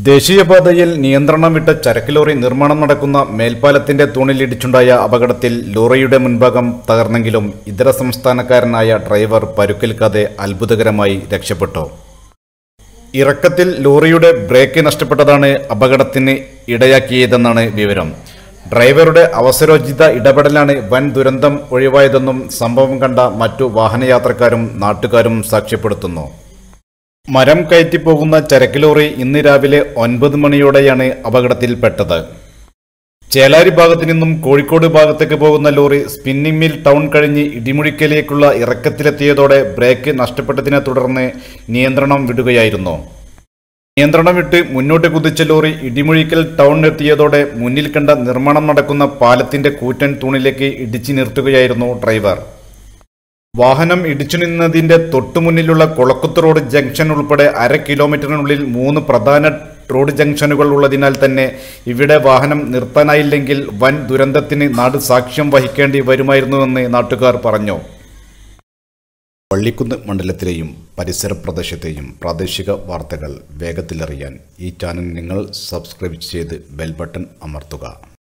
ദേശീയപാതയിൽ നിയന്ത്രണം വിട്ട ചരക്ക് ലോറി നിർമ്മാണം നടക്കുന്ന മേൽപ്പാലത്തിന്റെ തൂണിലിടിച്ചുണ്ടായ അപകടത്തിൽ ലോറിയുടെ മുൻഭാഗം തകർന്നെങ്കിലും ഇതര സംസ്ഥാനക്കാരനായ ഡ്രൈവർ പരുക്കേൽക്കാതെ അത്ഭുതകരമായി രക്ഷപ്പെട്ടു ഇറക്കത്തിൽ ലോറിയുടെ ബ്രേക്ക് നഷ്ടപ്പെട്ടതാണ് അപകടത്തിന് ഇടയാക്കിയതെന്നാണ് വിവരം ഡ്രൈവറുടെ അവസരോചിത ഇടപെടലാണ് വൻ ദുരന്തം ഒഴിവായതെന്നും സംഭവം കണ്ട മറ്റു വാഹനയാത്രക്കാരും നാട്ടുകാരും സാക്ഷ്യപ്പെടുത്തുന്നു മരം കയറ്റി പോകുന്ന ചരക്ക് ലോറി ഇന്ന് രാവിലെ ഒൻപത് മണിയോടെയാണ് അപകടത്തിൽപ്പെട്ടത് ചേലാരി ഭാഗത്തു നിന്നും കോഴിക്കോട് ഭാഗത്തേക്ക് പോകുന്ന ലോറി സ്പിന്നിംഗ് മിൽ ടൗൺ കഴിഞ്ഞ് ഇടിമുഴിക്കലേക്കുള്ള ഇറക്കത്തിലെത്തിയതോടെ ബ്രേക്ക് നഷ്ടപ്പെട്ടതിനെ തുടർന്ന് നിയന്ത്രണം വിടുകയായിരുന്നു നിയന്ത്രണം വിട്ട് മുന്നോട്ട് കുതിച്ച ലോറി ഇടിമുഴിക്കൽ ടൗൺ എത്തിയതോടെ മുന്നിൽ കണ്ട നിർമ്മാണം നടക്കുന്ന പാലത്തിന്റെ കൂറ്റൻ തൂണിലേക്ക് ഇടിച്ചു നിർത്തുകയായിരുന്നു ഡ്രൈവർ വാഹനം ഇടിച്ചു നിന്നതിന്റെ തൊട്ടുമുന്നിലുള്ള കൊളക്കുത്ത് റോഡ് ജംഗ്ഷൻ ഉൾപ്പെടെ അര കിലോമീറ്ററിനുള്ളിൽ മൂന്ന് പ്രധാന റോഡ് ജംഗ്ഷനുകൾ ഉള്ളതിനാൽ തന്നെ ഇവിടെ വാഹനം നിർത്താനായില്ലെങ്കിൽ വൻ ദുരന്തത്തിന് നാട് സാക്ഷ്യം വഹിക്കേണ്ടി വരുമായിരുന്നുവെന്ന് നാട്ടുകാർ പറഞ്ഞു പള്ളിക്കുന്ന് മണ്ഡലത്തിലെയും പരിസര പ്രദേശത്തെയും പ്രാദേശിക വാർത്തകൾ വേഗത്തിലറിയാൻ ഈ ചാനൽ നിങ്ങൾ സബ്സ്ക്രൈബ് ചെയ്ത് ബെൽ ബട്ടൺ അമർത്തുക